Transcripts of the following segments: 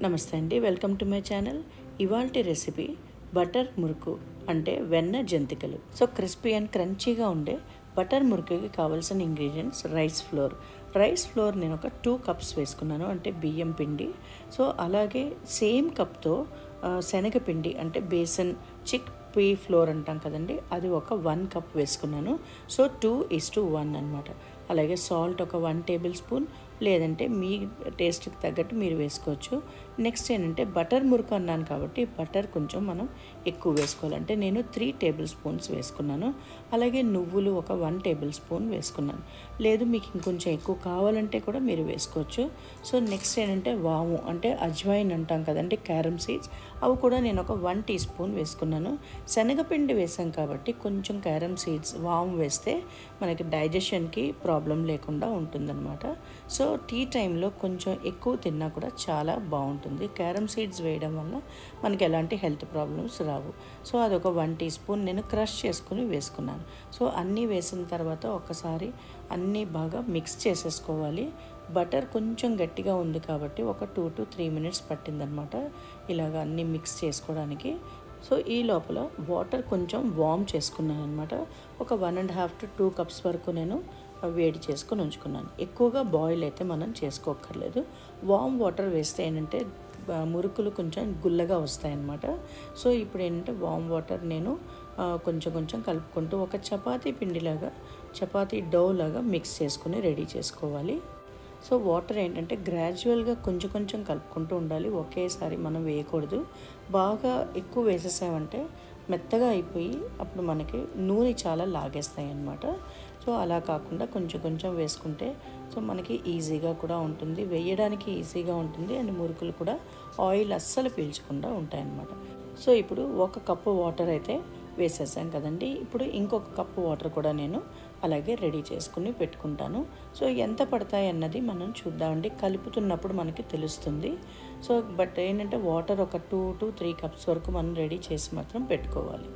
నమస్తే అండి welcome to my channel ఇవాల్టి రెసిపీ బటర్ మురుకు అంటే వెన్న జంతికలు సో క్రిస్పీ అండ్ క్రంచీగా ఉండే బటర్ మురుకుకి కావాల్సిన ingredients rice flour rice flour నేను ఒక టూ కప్స్ వేసుకున్నాను అంటే బియ్యం పిండి సో అలాగే సేమ్ కప్తో శనగపిండి అంటే బేసన్ చిక్ పీ ఫ్లోర్ అంటాం కదండి అది ఒక వన్ కప్ వేసుకున్నాను so two is to one అనమాట అలాగే సాల్ట్ ఒక వన్ టేబుల్ స్పూన్ లేదంటే మీ టేస్ట్కి తగ్గట్టు మీరు వేసుకోవచ్చు నెక్స్ట్ ఏంటంటే బటర్ మురుకు అన్నాను కాబట్టి బటర్ కొంచెం మనం ఎక్కువ వేసుకోవాలంటే నేను త్రీ టేబుల్ స్పూన్స్ వేసుకున్నాను అలాగే నువ్వులు ఒక వన్ టేబుల్ స్పూన్ వేసుకున్నాను లేదు మీకు ఇంకొంచెం ఎక్కువ కావాలంటే కూడా మీరు వేసుకోవచ్చు సో నెక్స్ట్ ఏంటంటే వాము అంటే అజ్వైన్ అంటాం కదండి క్యారమ్ సీడ్స్ అవి కూడా నేను ఒక వన్ టీ స్పూన్ వేసుకున్నాను శనగపిండి వేసాం కాబట్టి కొంచెం క్యారమ్ సీడ్స్ వాము వేస్తే మనకి డైజెషన్కి ప్రాబ్లం లేకుండా ఉంటుందన్నమాట సో టీ టైంలో కొంచెం ఎక్కువ తిన్నా కూడా చాలా బాగుంటుంది క్యారమ్ సీడ్స్ వేయడం వల్ల మనకి ఎలాంటి హెల్త్ ప్రాబ్లమ్స్ రావు సో అదొక వన్ టీ స్పూన్ నేను క్రష్ చేసుకుని వేసుకున్నాను సో అన్నీ వేసిన తర్వాత ఒకసారి అన్నీ బాగా మిక్స్ చేసేసుకోవాలి బటర్ కొంచెం గట్టిగా ఉంది కాబట్టి ఒక టూ టు త్రీ మినిట్స్ పట్టిందనమాట ఇలాగ అన్నీ మిక్స్ చేసుకోవడానికి సో ఈ లోపల వాటర్ కొంచెం వామ్ చేసుకున్నాను అనమాట ఒక one and half to two cups వరకు నేను వేడి చేసుకొని ఉంచుకున్నాను ఎక్కువగా బాయిల్ అయితే మనం చేసుకోక్కర్లేదు వామ్ వాటర్ వేస్తే ఏంటంటే మురుకులు కొంచెం గుల్లగా వస్తాయన్నమాట సో ఇప్పుడు ఏంటంటే వామ్ వాటర్ నేను కొంచెం కొంచెం కలుపుకుంటూ ఒక చపాతీ పిండిలాగా చపాతీ డో లాగా మిక్స్ చేసుకుని రెడీ చేసుకోవాలి సో వాటర్ ఏంటంటే గ్రాడ్యువల్గా కొంచెం కొంచెం కలుపుకుంటూ ఉండాలి ఒకేసారి మనం వేయకూడదు బాగా ఎక్కువ వేసేసామంటే మెత్తగా అయిపోయి అప్పుడు మనకి నూనె చాలా లాగేస్తాయి అన్నమాట సో అలా కాకుండా కొంచెం కొంచెం వేసుకుంటే సో మనకి ఈజీగా కూడా ఉంటుంది వేయడానికి ఈజీగా ఉంటుంది అండ్ మురుకులు కూడా ఆయిల్ అస్సలు పీల్చకుండా ఉంటాయన్నమాట సో ఇప్పుడు ఒక కప్పు వాటర్ అయితే వేసేసాం కదండి ఇప్పుడు ఇంకొక కప్పు వాటర్ కూడా నేను అలాగే రెడీ చేసుకుని పెట్టుకుంటాను సో ఎంత పడతాయి అన్నది మనం చూద్దామండి కలుపుతున్నప్పుడు మనకి తెలుస్తుంది సో బట్ ఏంటంటే వాటర్ ఒక టూ టు త్రీ కప్స్ వరకు మనం రెడీ చేసి మాత్రం పెట్టుకోవాలి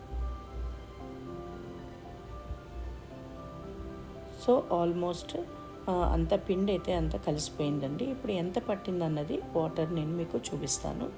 సో ఆల్మోస్ట్ అంత పిండి అయితే అంత కలిసిపోయిందండి ఇప్పుడు ఎంత పట్టింది అన్నది వాటర్ నేను మీకు చూపిస్తాను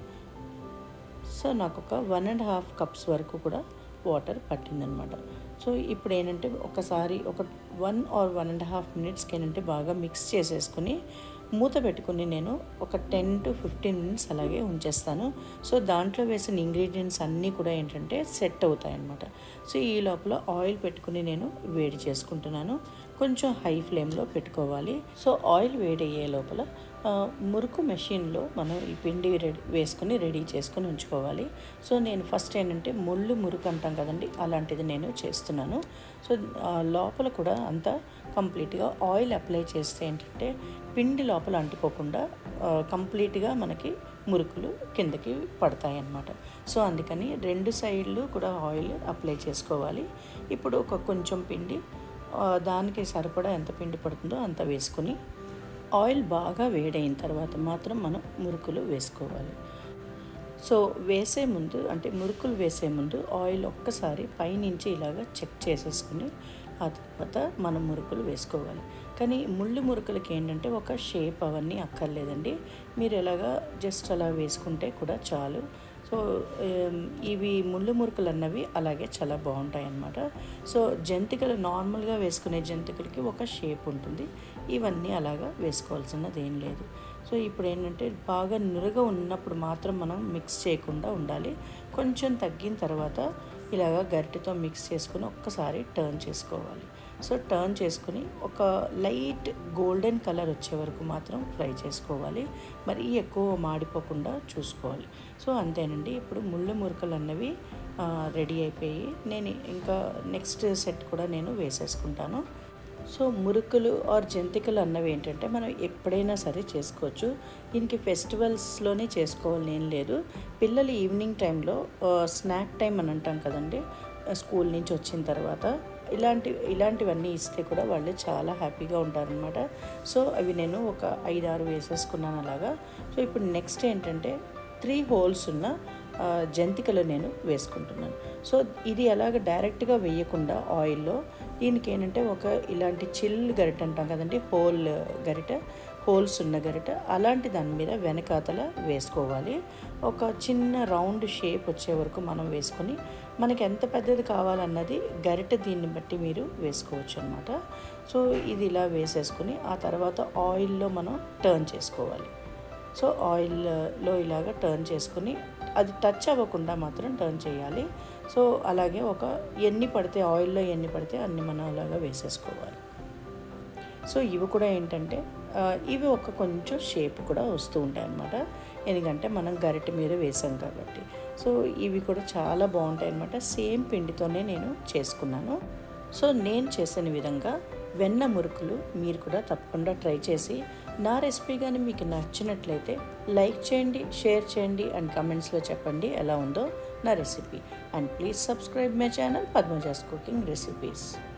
సో నాకు ఒక వన్ అండ్ హాఫ్ కప్స్ వరకు కూడా వాటర్ పట్టిందనమాట సో ఇప్పుడు ఏంటంటే ఒకసారి ఒక one or one and half మినిట్స్కి ఏంటంటే బాగా మిక్స్ చేసేసుకుని మూత పెట్టుకుని నేను ఒక టెన్ టు ఫిఫ్టీన్ మినిట్స్ అలాగే ఉంచేస్తాను సో దాంట్లో వేసిన ఇంగ్రీడియంట్స్ అన్నీ కూడా ఏంటంటే సెట్ అవుతాయి అన్నమాట సో ఈ లోపల ఆయిల్ పెట్టుకుని నేను వేడి చేసుకుంటున్నాను కొంచెం హై ఫ్లేమ్లో పెట్టుకోవాలి సో ఆయిల్ వేడి అయ్యే లోపల మురుకు మెషిన్లో మనం ఈ పిండి రెడీ వేసుకుని రెడీ చేసుకుని ఉంచుకోవాలి సో నేను ఫస్ట్ ఏంటంటే ముళ్ళు మురుకు అంటాం కదండి అలాంటిది నేను చేస్తున్నాను సో లోపల కూడా అంతా కంప్లీట్గా ఆయిల్ అప్లై చేస్తే ఏంటంటే పిండి లోపల అంటుకోకుండా కంప్లీట్గా మనకి మురుకులు కిందకి పడతాయి అన్నమాట సో అందుకని రెండు సైడ్లు కూడా ఆయిల్ అప్లై చేసుకోవాలి ఇప్పుడు ఒక కొంచెం పిండి దానికి సరిపడా ఎంత పిండి పడుతుందో అంత వేసుకొని ఆయిల్ బాగా వేడైన తర్వాత మాత్రం మనం మురుకులు వేసుకోవాలి సో వేసే ముందు అంటే మురుకులు వేసే ముందు ఆయిల్ ఒక్కసారి పైనుంచి ఇలాగ చెక్ చేసేసుకుని ఆ తర్వాత మనం మురుకులు వేసుకోవాలి కానీ ముళ్ళు మురుకులకి ఏంటంటే ఒక షేప్ అవన్నీ అక్కర్లేదండి మీరు ఎలాగా జస్ట్ అలా వేసుకుంటే కూడా చాలు సో ఇవి ముళ్ళు మురుకులు అన్నవి అలాగే చాలా బాగుంటాయి అన్నమాట సో జంతికలు నార్మల్గా వేసుకునే జంతికలకి ఒక షేప్ ఉంటుంది ఇవన్నీ అలాగా వేసుకోవాల్సినది ఏం లేదు సో ఇప్పుడు ఏంటంటే బాగా నురగ ఉన్నప్పుడు మాత్రం మనం మిక్స్ చేయకుండా ఉండాలి కొంచెం తగ్గిన తర్వాత ఇలాగ గరిటెతో మిక్స్ చేసుకుని ఒక్కసారి టర్న్ చేసుకోవాలి సో టర్న్ చేసుకుని ఒక లైట్ గోల్డెన్ కలర్ వచ్చే వరకు మాత్రం ఫ్రై చేసుకోవాలి మరి ఎక్కువ మాడిపోకుండా చూసుకోవాలి సో అంతేనండి ఇప్పుడు ముళ్ళు మురుకలు అన్నవి రెడీ అయిపోయి నేను ఇంకా నెక్స్ట్ సెట్ కూడా నేను వేసేసుకుంటాను సో మురుకులు ఆర్ జంతికలు అన్నవి ఏంటంటే మనం ఎప్పుడైనా సరే చేసుకోవచ్చు దీనికి ఫెస్టివల్స్లోనే చేసుకోవాలని ఏం లేదు పిల్లలు ఈవినింగ్ టైంలో స్నాక్ టైం అని అంటాం కదండి స్కూల్ నుంచి వచ్చిన తర్వాత ఇలాంటి ఇలాంటివన్నీ ఇస్తే కూడా వాళ్ళు చాలా హ్యాపీగా ఉంటారనమాట సో అవి నేను ఒక ఐదు ఆరు వేసేసుకున్నాను అలాగా సో ఇప్పుడు నెక్స్ట్ ఏంటంటే త్రీ హోల్స్ ఉన్న జంతికలు నేను వేసుకుంటున్నాను సో ఇది అలాగ డైరెక్ట్గా వేయకుండా ఆయిల్లో దీనికి ఏంటంటే ఒక ఇలాంటి చిల్ గరిట అంటాం కదండి హోల్ గరిట హోల్స్ ఉన్న గరిట అలాంటి దాని మీద వెనకాతల వేసుకోవాలి ఒక చిన్న రౌండ్ షేప్ వచ్చే వరకు మనం వేసుకొని మనకి ఎంత పెద్దది కావాలన్నది గరిట దీన్ని బట్టి మీరు వేసుకోవచ్చు అనమాట సో ఇది ఇలా వేసేసుకుని ఆ తర్వాత ఆయిల్లో మనం టర్న్ చేసుకోవాలి సో ఆయిల్లో ఇలాగ టర్న్ చేసుకుని అది టచ్ అవ్వకుండా మాత్రం టర్న్ చేయాలి సో అలాగే ఒక ఎన్ని పడితే ఆయిల్లో ఎన్ని పడితే అన్ని మనం అలాగా వేసేసుకోవాలి సో ఇవి కూడా ఏంటంటే ఇవి ఒక కొంచెం షేప్ కూడా వస్తూ ఉంటాయి అన్నమాట ఎందుకంటే మనం గరిటె మీద వేసాం కాబట్టి సో ఇవి కూడా చాలా బాగుంటాయి అన్నమాట సేమ్ పిండితోనే నేను చేసుకున్నాను సో నేను చేసిన విధంగా వెన్న మురుకులు మీరు కూడా తప్పకుండా ట్రై చేసి నా రెసిపీ కానీ మీకు నచ్చినట్లయితే లైక్ చేయండి షేర్ చేయండి అండ్ కమెంట్స్లో చెప్పండి ఎలా ఉందో నా recipe and please subscribe my channel Padmaja's cooking recipes